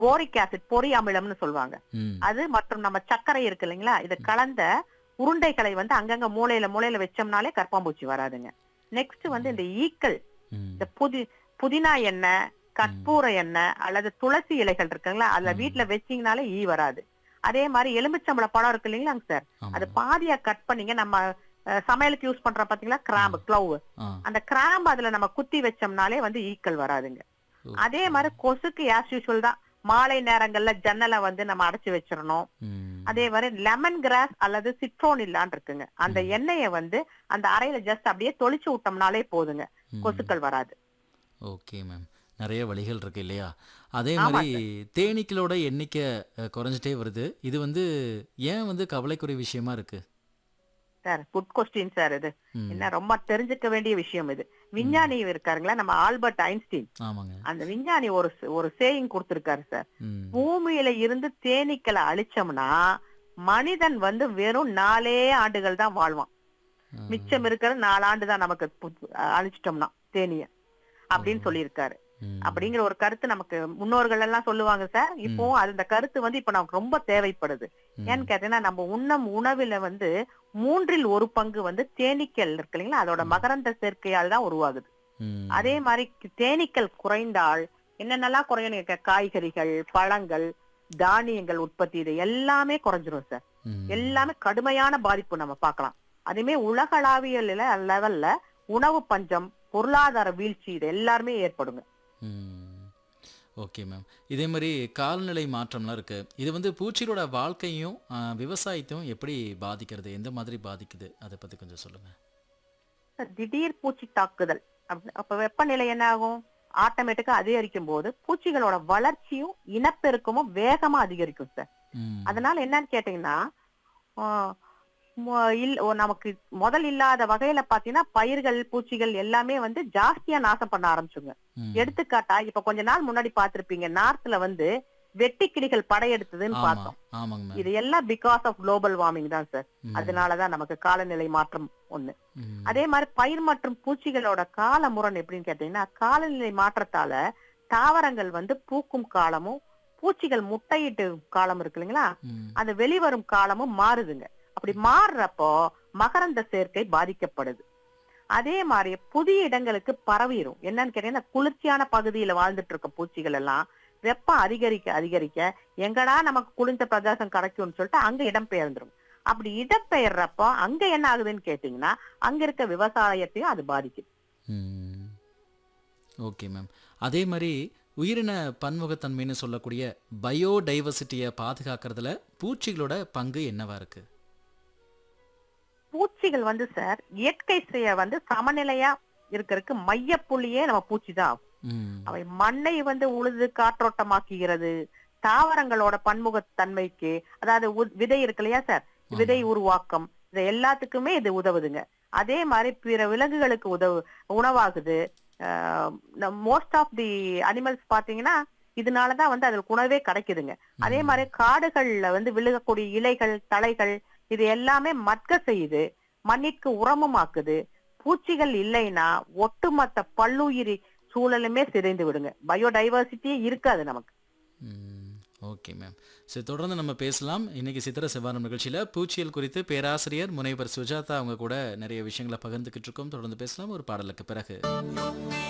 Boric acid பொறி அமிலம்னு சொல்லுவாங்க ம் அது மற்றும் நம்ம சர்க்கரை இருக்கு இல்லைங்களா இது கலந்த உருண்டைகளை வந்து அங்கங்க மூலையில மூலையில வச்சோம்னாலே கற்பாம்பூச்சி வராதுங்க நெக்ஸ்ட் வந்து இந்த ஈக்கள் ம் இந்த புதி புதினா எண்ணெய் கற்பூர எண்ணெய் அல்லது துளசி இலைகள் இருக்குங்களா அதுல ம். வீட்டுல வச்சீங்கனாலே ஈ வராது அதே மாதிரி எலுமிச்சம்பழ பழம் இருக்கு இல்லைங்களாங்க சார் ஆமா. அது பாதியா கட் பண்ணீங்க நம்ம அஹ், சமையலுக்கு யூஸ் பண்றோம் பாத்தீங்களா கிராம்பு க்ளவ் ஆ அந்த கிராம்பு அதுல நம்ம குத்தி வச்சோம்னாலே வந்து ஈக்கள் வராதுங்க ஓ. அதே மாதிரி கொசுக்கு ஆஸ் யூஷுவல் தான் மாலை நேரங்கள்ல ஜன்னலை வந்து நம்ம அடைச்சு வச்சிடணும் ம் அதே மாதிரி லெமன் கிராஸ் அல்லது சிட்ரோன் இல்லான்னு இருக்குங்க அந்த ம். எண்ணெயை வந்து அந்த அறையில ஜஸ்ட் அப்படியே தொளிச்சு விட்டோம்னாலே போதுங்க ம். கொசுக்கள் வராது ஓகே மேம் நிறைய வழிகள் இருக்கு இல்லையா அதே ஆமா மாதிரி தேனீக்களோட எண்ணிக்கை அஹ், குறைஞ்சிட்டே வருது இது வந்து ஏன் வந்து கவலைக்குரிய விஷயமா இருக்கு சார் குட் கொஸ்டின் சார் இது ம், என்ன ரொம்ப தெரிஞ்சுக்க வேண்டிய விஷயம் இது விஞ்ஞானி இருக்காருங்களா நம்ம ஆல்பர்ட் ஐன்ஸ்டீன் ஆமாங்க அந்த விஞ்ஞானி ஒரு ஒரு சேயிங் கொடுத்திருக்காரு சார் ம் பூமியில இருந்து தேனீக்களை அழிச்சோம்னா மனிதன் வந்து வெறும் நாலே ஆண்டுகள் தான் வாழ்வான் ஆ, மிச்சம் இருக்கிற நாலாண்டு தான் நமக்கு பு- அழிச்சிட்டோம்னா தேனிய அப்படின்னு சொல்லியிருக்காரு ம், அப்படிங்கிற ஒரு கருத்து நமக்கு முன்னோர்கள் எல்லாம் சொல்லுவாங்க சார் இப்போ அது இந்த கருத்து வந்து இப்ப நமக்கு ரொம்ப தேவைப்படுது ம், ஏன்னு கேட்டீங்கன்னா நம்ம உண்ணும் உணவுல வந்து மூன்றில் ஒரு பங்கு வந்து தேனீக்கள் இருக்கு இல்லைங்களா அதோட மகரந்த சேர்க்கையால் தான் உருவாகுது ம், அதே மாதிரி கி- தேனீக்கள் குறைந்தால் என்னென்னலாம் குறையும் நீங்க கே- காய்கறிகள் பழங்கள் தானியங்கள் உற்பத்தி இது எல்லாமே குறைஞ்சிரும் சார் ம், எல்லாமே கடுமையான பாதிப்பு நம்ம பார்க்கலாம் அதேமே உலகளாவிய லெவல்ல உணவு பஞ்சம் பொருளாதார வீழ்ச்சி இது எல்லாருமே ஏற்படுங்க ம். ஓகே மேம் இதே மாதிரி காலநிலை மாற்றம்லாம் இருக்கு இது வந்து பூச்சிகளோட வாழ்க்கையும் ஆ, விவசாயத்தையும் எப்படி பாதிக்கிறது எந்த மாதிரி பாதிக்குது அதை பத்தி கொஞ்சம் சொல்லுங்க திடீர் பூச்சி தாக்குதல் அப்ப- அப்ப வெப்பநிலை என்ன ஆகும் ஆட்டோமேட்டிக்கா அதிகரிக்கும் போது பூச்சிகளோட வளர்ச்சியும் இனப்பெருக்கமும் வேகமா அதிகரிக்கும் சார் ம், அதனால என்னன்னு கேட்டீங்கன்னா ஆஹ் மொ- இல் ஓ, நமக்கு முதல் இல்லாத வகையில பாத்தீங்கன்னா பயிர்கள் பூச்சிகள் எல்லாமே வந்து ஜாஸ்தியா நாசம் பண்ண ஆரம்பிச்சுங்க ம். எடுத்துக்காட்டா இப்ப கொஞ்ச நாள் முன்னாடி பாத்திருப்பீங்க நார்த்ல வந்து வெட்டி கிளிகள் படையெடுத்ததுன்னு ஆமா பார்த்தோம் ஆமாங்க மேம் இது எல்லாம் பிகாஸ் ஆஃப் குளோபல் வார்மிங் தான் சார் ம், அதனாலதான் நமக்கு காலநிலை மாற்றம் ஒண்ணு ம், அதே மாதிரி பயிர் மற்றும் பூச்சிகளோட கால முரண் எப்படின்னு கேட்டீங்கன்னா காலநிலை மாற்றத்தால தாவரங்கள் வந்து பூக்கும் காலமும் பூச்சிகள் முட்டையிட்டு காலம் இருக்கு இல்லைங்களா ம், அது வெளிவரும் காலமும் மாறுதுங்க அப்படி மாறுறப்போ மகரந்த சேர்க்கை பாதிக்கப்படுது அதே மாதிரி புதிய இடங்களுக்கு பரவிடும் என்னன்னு கேட்டீங்கன்னா குளிர்ச்சியான பகுதியில வாழ்ந்துட்டு இருக்க பூச்சிகள் எல்லாம் வெப்பம் அதிகரிக்க அதிகரிக்க எங்கடா நமக்கு குளிர்ந்த பிரதேசம் கிடைக்கும்னு சொல்லிட்டு அங்க இடம்பெயர்ந்துரும் அப்படி இடம்பெயர்றப்போ அங்க என்ன ஆகுதுன்னு கேட்டீங்கன்னா அங்க இருக்க விவசாயத்தையும் அது பாதிக்குது ம். ஓகே மேம் அதே மாதிரி உயிரின பன்முகத்தன்மைன்னு சொல்லக்கூடிய பயோடைவர்சிட்டியை பாதுகாக்கிறதுல பூச்சிகளோட பங்கு என்னவா இருக்கு பூச்சிகள் வந்து சார் இயற்கை செய்ய வந்து சமநிலையா இருக்கிறதுக்கு மையப்புள்ளியே நம்ம பூச்சி தான் ம், அவை மண்ணை வந்து உழுது காற்றோட்டமாக்குகிறது தாவரங்களோட பன்முகத்தன்மைக்கு அதாவது உ- விதை இருக்கு இல்லையா சார் விதை உருவாக்கம் இது எல்லாத்துக்குமே இது உதவுதுங்க அதே மாதிரி பிற விலங்குகளுக்கு உதவு உணவாகுது மோஸ்ட் ஆஃப் தி அனிமல்ஸ் பாத்தீங்கன்னா இதனாலதான் வந்து அதுக்கு உணவே கிடைக்குதுங்க அதே மாதிரி காடுகள்ல வந்து விழுகக்கூடிய இலைகள் தழைகள் இது எல்லாமே மட்க செய்யுது மண்ணிற்கு உரமுமாக்குது பூச்சிகள் இல்லைன்னா ஒட்டுமொத்த பல்லுயிரி சூழலுமே சிதைந்து விடுங்க பயோடைவர்சிட்டியே இருக்காது நமக்கு ம், ஓகே மேம் சரி தொடர்ந்து நம்ம பேசலாம் இன்னைக்கு சித்திர செவ்வாரம் நிகழ்ச்சியில் பூச்சியல் குறித்து பேராசிரியர் முனைவர் சுஜாதா அவங்க கூட நிறைய விஷயங்களை பகிர்ந்துக்கிட்டு இருக்கோம் தொடர்ந்து பேசலாம் ஒரு பாடலுக்கு பிறகு